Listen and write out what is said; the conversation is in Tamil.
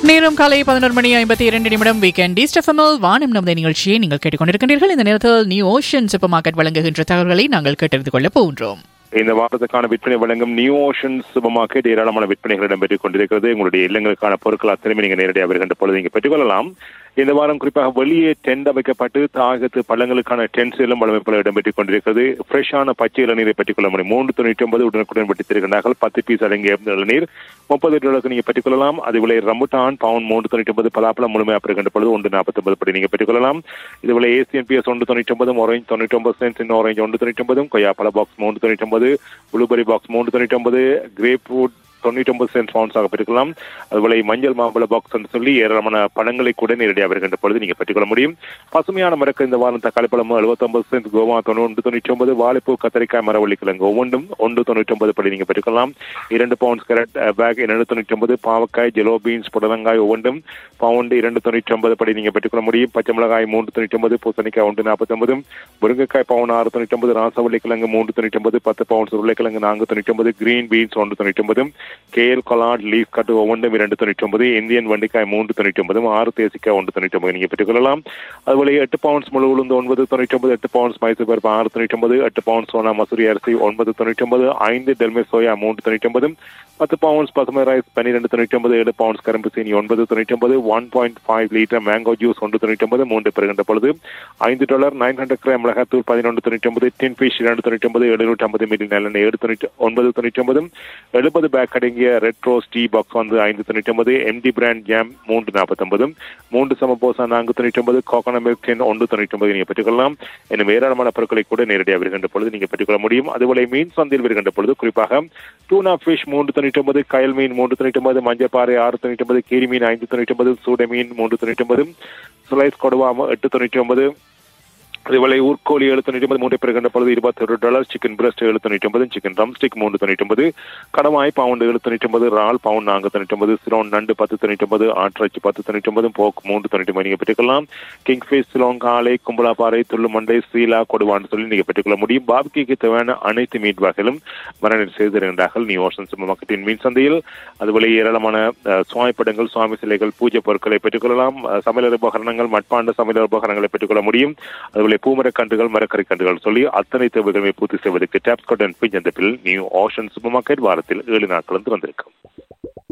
நேரம் காலை பதினொரு மணி ஐம்பத்தி இரண்டு நிமிடம் வீக்கெண்ட் எஃப்எம்எல் வானம் நமது நிகழ்ச்சியை நீங்கள் கேட்டுக்கொண்டிருக்கின்றீர்கள் இந்த நேரத்தில் நியூ ஓஷன் சூப்பர் மார்க்கெட் வழங்குகின்ற தகவல்களை நாங்கள் கேட்டறிந்து கொள்ள போகின்றோம் இந்த வாரத்துக்கான விற்பனை வழங்கும் நியூ ஓஷன் சூப்பர் மார்க்கெட் ஏராளமான விற்பனைகள் இடம்பெற்றுக் கொண்டிருக்கிறது உங்களுடைய இல்லங்களுக்கான பொருட்கள் அத்தனையுமே நீங்க நேரடியாக வருகின்ற பொழுது நீங்க பெற்றுக்கொள்ளலாம் இந்த வாரம் குறிப்பாக வெளியே டென்ட் அமைக்கப்பட்டு தாகத்து பழங்களுக்கான டென்ட்ஸிலும் வளமைப்புல இடம்பெற்றுக் கொண்டிருக்கிறது ஃப்ரெஷ்ஷான பச்சை இளநீரை பெற்றுக்கொள்ள முடியும் மூன்று தொண்ணூற்றி ஒன்பது உடனுக்குடன் பெற்றிருக்கிறார்கள் பத்து பீஸ் அடங்கிய இளநீர் முப்பது டாலருக்கு நீங்க பெற்றுக்கொள்ளலாம் அதுவிலை ரம்புட்டான் பவுன் மூன்று தொண்ணூற்றி ஒன்பது பலாப்பழம் முழுமையாக பெறுகின்ற பொழுது ஒன்று நாற்பத்தி ஒன்பது படி நீங்க பெற்றுக்கொள்ளலாம் இதுவிலை ஏசிஎன்பிஎஸ் ஒன்று தொண்ணூற்றி ஒன்பதும் ஆரஞ்சு தொண்ணூற்றி ஒன்பது சென்ஸ் இன்னும் ஆரஞ்சு ஒன்று தொண்ணூற்றி ஒன்பதும் கொய்யாப்பழ பாக்ஸ் மூன்று தொண்ணூற்றி ஒன்பது ப்ளூபெரி பாக்ஸ் மூன்று தொண்ணூற்றி ஒன்பது கிரேப் ஃப்ரூட் தொண்ணூற்றி ஒன்பது சென்ட் பவுன்ஸாக பெற்றுக்கலாம் அதுபோல மஞ்சள் மாம்பழ பாக்ஸ் என்று சொல்லி ஏராளமான பழங்களை கூட நேரடியாக வருகின்ற பொழுது நீங்க பெற்றுக்கொள்ள முடியும் பசுமையான மரக்கு இந்த வாரம் தக்காளி பழம் எழுபத்தொன்பது சென்ட் கோவா தொண்ணூறு தொண்ணூற்றி ஒன்பது வாழைப்பூ கத்தரிக்காய் மரவள்ளி கிழங்கு ஒவ்வொன்றும் ஒன்று தொண்ணூற்றி ஒன்பது படி நீங்க பெற்றுக்கொள்ளலாம் இரண்டு பவுண்ட்ஸ் கேரட் பேக் இரண்டு தொண்ணூற்றி ஒன்பது பாவக்காய் ஜெலோ பீன்ஸ் புடலங்காய் ஒவ்வொன்றும் பவுண்டு இரண்டு தொண்ணூற்றி ஒன்பது படி நீங்க பெற்றுக்கொள்ள முடியும் பச்சை மிளகாய் மூன்று தொண்ணூற்றி ஒன்பது பூசணிக்காய் ஒன்று நாற்பத்தி ஒன்பது முருங்கைக்காய் பவுன் ஆறு தொண்ணூற்றி ஒன்பது ராசவள்ளி கிழங்கு மூன்று தொண்ணூற்றி ஒன்பது பத்து பவுன்ஸ் உருளைக்கிழங்கு நான்கு தொண்ணூற்றி ஒன்பது கிரீன் பீன்ஸ் ஒன்று தொண்ணூற்றி ஒன்பது கேல் கொலாட் லீஃப் கட்டு ஒவ்வொன்றும் இரண்டு தொண்ணூற்றி ஒன்பது இந்தியன் வண்டிக்காய் மூன்று தொண்ணூற்றி ஒன்பது ஆறு தேசிக்காய் ஒன்று தொண்ணூற்றி ஒன்பது நீங்க பெற்றுக்கொள்ளலாம் அதுபோல எட்டு பவுன்ஸ் முழு உளுந்து ஒன்பது தொண்ணூற்றி ஒன்பது எட்டு பவுன்ஸ் மைசூர் பருப்பு ஆறு தொண்ணூற்றி ஒன்பது எட்டு பவுன்ஸ் சோனா மசூரி அரிசி ஒன்பது தொண்ணூற்றி ஒன்பது ஐந்து டெல்மே சோயா மூன்று தொண்ணூற்றி ஒன்பது பத்து பவுன்ஸ் பசுமை ரைஸ் பன்னிரெண்டு தொண்ணூற்றி ஒன்பது ஏழு பவுன்ஸ் கரும்பு சீனி ஒன்பது தொண்ணூற்றி ஒன்பது one point five litre mango juice ஒன்று தொண்ணூற்றி ஒன்பது மூன்று பெறுகின்ற பொழுது ஐந்து டாலர் நைன் ஹண்ட்ரட் கிராம் மிளகாத்தூள் பதினொன்று தொண்ணூற்றி ஒன்பது டின் ஃபிஷ் இரண்டு தொண்ணூற்றி ஒன்பது எழுநூற்றி ஐம்பது மில்லி நல்லெண்ணெய் ஏழு தொண்ணூற்றி ஒன்பது தொண்ணூற்றி ஒன்பது எழுபது பேக் அடங்கிய ரெட் ரோஸ் டீ பாக்ஸ் வந்து ஐந்து தொண்ணூற்றி ஒன்பது எம்டி பிராண்ட் ஜாம் மூன்று நாற்பத்தொன்பது மூன்று சமபோசா நான்கு தொண்ணூற்றி ஒன்பது கோகோனட் மில்க் டென் ஒன்று தொண்ணூற்றி ஒன்பது நீங்கள் பெற்றுக்கொள்ளலாம் இன்னும் ஏராளமான பொருட்களை கூட நேரடியாக வருகின்ற பொழுது நீங்கள் பெற்றுக்கொள்ள முடியும் அதுபோல மீன் சந்தையில் வருகின்ற பொழுது குறிப்பாக டூனா ஃபிஷ் மூன்று தொண்ணூற்றி ஒன்பது கயல் மீன் மூன்று தொண்ணூற்றி ஒன்பது மஞ்சப்பாறை ஆறு தொண்ணூற்றி ஒன்பது கீரி மீன் ஐந்து தொண்ணூற்றி ஒன்பது சூட மீன் மூன்று தொண்ணூற்றி ஒன்பது ஸ்லைஸ் கொடுவா எட்டு தொண்ணூற்றி ஒன்பது அதுபோல ஊர்கோழி ஏழு தொண்ணூற்றி ஒன்பது மூன்று பெறுகின்ற பொழுது இருபத்தி ஒரு டாலர் சிக்கன் பிரஸ்ட் ஏழு தொண்ணூற்றி ஒன்பது சிக்கன் ட்ரம்ஸ்டிக் மூன்று தொண்ணூற்றி ஒன்பது கடமாய் பவுண்டு ஏழு தொண்ணூற்றி ஒன்பது ரால் பவுண்ட் நான்கு தொண்ணூற்றி ஒன்பது சிலோன் நண்டு பத்து தொண்ணூற்றி ஒன்பது ஆட்டிறைச்சி பத்து தொண்ணூற்றி ஒன்பது போக் மூன்று தொண்ணூற்றி ஒன்பது நீங்கள் பெற்றுக்கலாம் கிங் ஃபேஸ் சிலோன் காலை கும்பலாப்பாறை துள்ளு மண்டை சீலா கொடுவான்னு சொல்லி நீங்கள் பெற்றுக்கொள்ள முடியும் பாபிக்கு தேவையான அனைத்து மீட் வகைகளும் மரணம் செய்திருக்கின்றார்கள் நியூ ஓஷன் மார்க்கெட்டின் மீன் சந்தையில் அதுபோல ஏராளமான சுவாமிப்படங்கள் சுவாமி சிலைகள் பூஜை பொருட்களை பெற்றுக்கொள்ளலாம் சமையல் உபகரணங்கள் மட்பாண்ட சமையல் உபகரணங்களை பெற்றுக்கொள்ள முடியும் அதுபோல பூமரக்கன்றுகள் மரக்கறி கன்றுகள் சொல்லி அத்தனை தேவைகளை பூர்த்தி செய்வதற்கு டாப்ஸ்காட் அண்ட் பிஞ்சந்தப்பில் நியூ ஓஷன் சூப்பர் மார்க்கெட் வாரத்தில் ஏழு நாட்களும் திறந்திருக்கும்